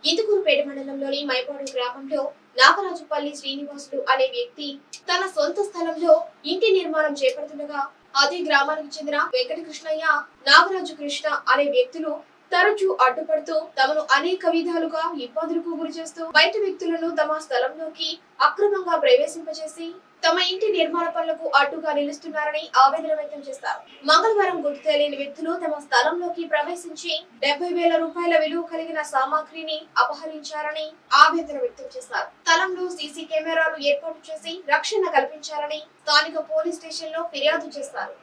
ఇందుకూరుపేట మండలంలోని మైపాడు గ్రామంలో నాగరాజుపల్లి శ్రీనివాసులు అనే వ్యక్తి తన సొంత స్థలంలో ఇంటి నిర్మాణం చేపడుతుండగా అదే గ్రామానికి చెందిన వెంకటకృష్ణయ్య నాగరాజు కృష్ణ అనే వ్యక్తులు తరచూ అడ్డుపడుతూ తమను అనేక విధాలుగా ఇబ్బందులకు గురి చేస్తూ బయట వ్యక్తులను తమ స్థలంలోకి అక్రమంగా ప్రవేశింపచేసి తమ ఇంటి నిర్మాణ పనులకు అడ్డుగా నిలుస్తున్నారని ఆవేదన వ్యక్తం చేస్తారు మంగళవారం గుర్తు తెలియని వ్యక్తులు తమ స్థలంలోకి ప్రవేశించి డెబ్బై వేల రూపాయల విలువ కలిగిన సామాగ్రిని అపహరించారని ఆవేదన వ్యక్తం చేశారు స్థలంలో సీసీ కెమెరాలు ఏర్పాటు చేసి రక్షణ కల్పించాలని స్థానిక పోలీస్ స్టేషన్ లో ఫిర్యాదు చేశారు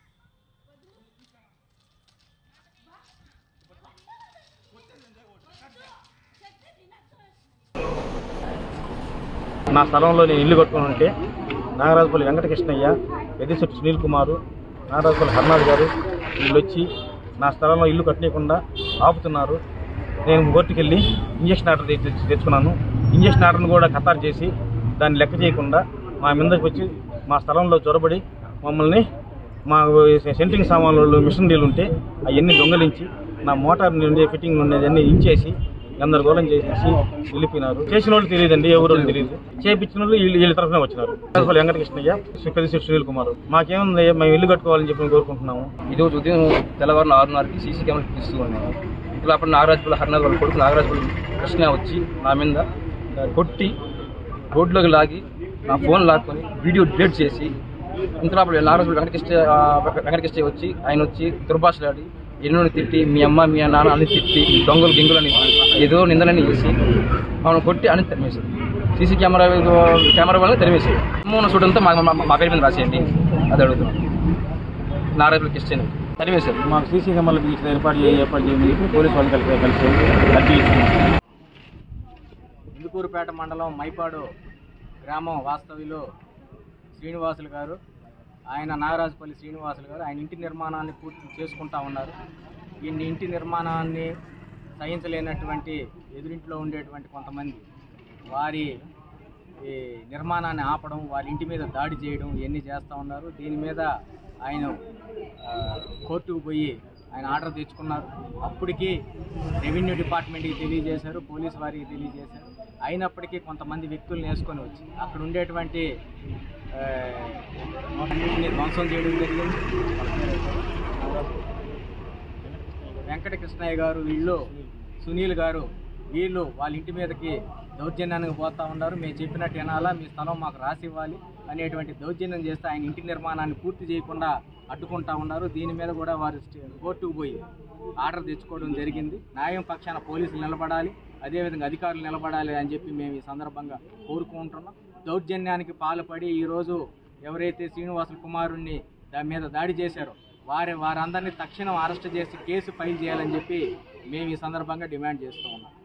నా స్థలంలో నేను ఇల్లు కట్టుకుని ఉంటే నాగరాజపల్లి వెంకటకృష్ణయ్య పెద్దిశెట్టి సునీల్ కుమారు నాగరాజపల్లి హర్నాథ్ గారు వీళ్ళు వచ్చి నా స్థలంలో ఇల్లు కట్టనీయకుండా ఆపుతున్నారు నేను కోర్టుకి వెళ్ళి ఇంజక్షన్ ఆర్డర్ తెచ్చి తెచ్చుకున్నాను ఇంజక్షన్ ఆర్డర్ను కూడా ఖతారు చేసి దాన్ని లెక్క చేయకుండా మా మీదకి వచ్చి మా స్థలంలో చొరబడి మమ్మల్ని మా సెంట్రింగ్ సామాన్లు మిషనరీలు ఉంటే అవన్నీ దొంగలించి నా మోటార్ నుండి ఫిట్టింగ్ నుండి అన్నీ ఇంచేసి గందరగోళం చేసేసి వెళ్ళిపోయినారు చేసిన వాళ్ళు తెలియదండి ఎవరు తెలియదు చేపించిన వాళ్ళు వీళ్ళు వీళ్ళ తరఫున వచ్చినారు అసలు వెంకటకృష్ణయ్య పెద్దశెట్టి సునీల్ కుమార్ మాకేముంది మేము ఇల్లు కట్టుకోవాలని చెప్పి మేము కోరుకుంటున్నాము ఇది రోజు ఉదయం తెల్లవారు ఆరున్నరకి సీసీ కెమెరా తీస్తూ ఉన్నాను ఇట్లా అప్పుడు నాగరాజపల్లి హరినాథ్ వాళ్ళ కొడుకు నాగరాజపల్లి కృష్ణ వచ్చి నా మీద కొట్టి రోడ్లోకి లాగి నా ఫోన్ లాక్కొని వీడియో డిలీట్ చేసి ఇంతలో అప్పుడు నాగరాజపల్లి వెంకటకృష్ణ ఆ, వెంకటకృష్ణ వచ్చి ఆయన వచ్చి దుర్భాషలాడి ఎన్నో తిట్టి మీ అమ్మ మీ నాన్న అని తిట్టి దొంగలు గింగులు అని ఏదో నిందలని చేసి మనం కొట్టి అని తరిమేశారు సీసీ కెమెరా కెమెరా వల్ల తరిమేశారు మూన చూడంతో మా మా- మా పేరు మీద రాసేయండి అది అడుగుతున్నాం నారాయణ క్రిస్టియన్ తరిమేశారు మాకు సీసీ కెమెరాలు బిగించిన ఏర్పాటు చేయ ఏర్పాటు చేయమని చెప్పి పోలీసు వాళ్ళు కలిసి కలిసి అర్జీ ఇస్తున్నాం ఇందుకూరుపేట మండలం మైపాడు గ్రామం వాస్తవిలో శ్రీనివాసులు గారు ఆయన నాగరాజుపల్లి శ్రీనివాసులు గారు ఆయన ఇంటి నిర్మాణాన్ని పూర్తి చేసుకుంటా ఉన్నారు ఈ ఇంటి నిర్మాణాన్ని సహించలేనటువంటి ఎదురింట్లో ఉండేటువంటి కొంతమంది వారి ఈ నిర్మాణాన్ని ఆపడం వాళ్ళ ఇంటి మీద దాడి చేయడం ఇవన్నీ చేస్తూ ఉన్నారు దీని మీద ఆయన ఆ, కోర్టుకు పోయి ఆయన ఆర్డర్ తెచ్చుకున్నారు అప్పటికి రెవెన్యూ డిపార్ట్మెంట్కి తెలియజేశారు పోలీస్ వారికి తెలియజేశారు అయినప్పటికీ కొంతమంది వ్యక్తులను వేసుకొని వచ్చి అక్కడ ఉండేటువంటి ఆ, వాటన్నిటిని ధ్వంసం చేయడం జరిగింది వెంకట కృష్ణయ్య గారు వీళ్ళు సునీల్ గారు వీళ్ళు వాళ్ళ ఇంటి మీదకి దౌర్జన్యానికి పోతా ఉన్నారు మేము చెప్పినట్టు వినాలా మీ స్థలం మాకు రాసి ఇవ్వాలి అనేటువంటి దౌర్జన్యం చేస్తే ఆయన ఇంటి నిర్మాణాన్ని పూర్తి చేయకుండా అడ్డుకుంటా ఉన్నారు దీని మీద కూడా వారు స్టే- కోర్టుకు పోయి ఆర్డర్ తెచ్చుకోవడం జరిగింది న్యాయం పక్షాన పోలీసులు నిలబడాలి అదేవిధంగా అధికారులు నిలబడాలి అని చెప్పి మేము ఈ సందర్భంగా కోరుకుంటున్నాం దౌర్జన్యానికి పాల్పడి ఈరోజు ఎవరైతే శ్రీనివాసుల కుమారుణ్ణి దాని మీద దాడి చేశారో వారి వారందరినీ తక్షణం అరెస్ట్ చేసి కేసు ఫైల్ చేయాలని చెప్పి మేము ఈ సందర్భంగా డిమాండ్ చేస్తూ ఉన్నాం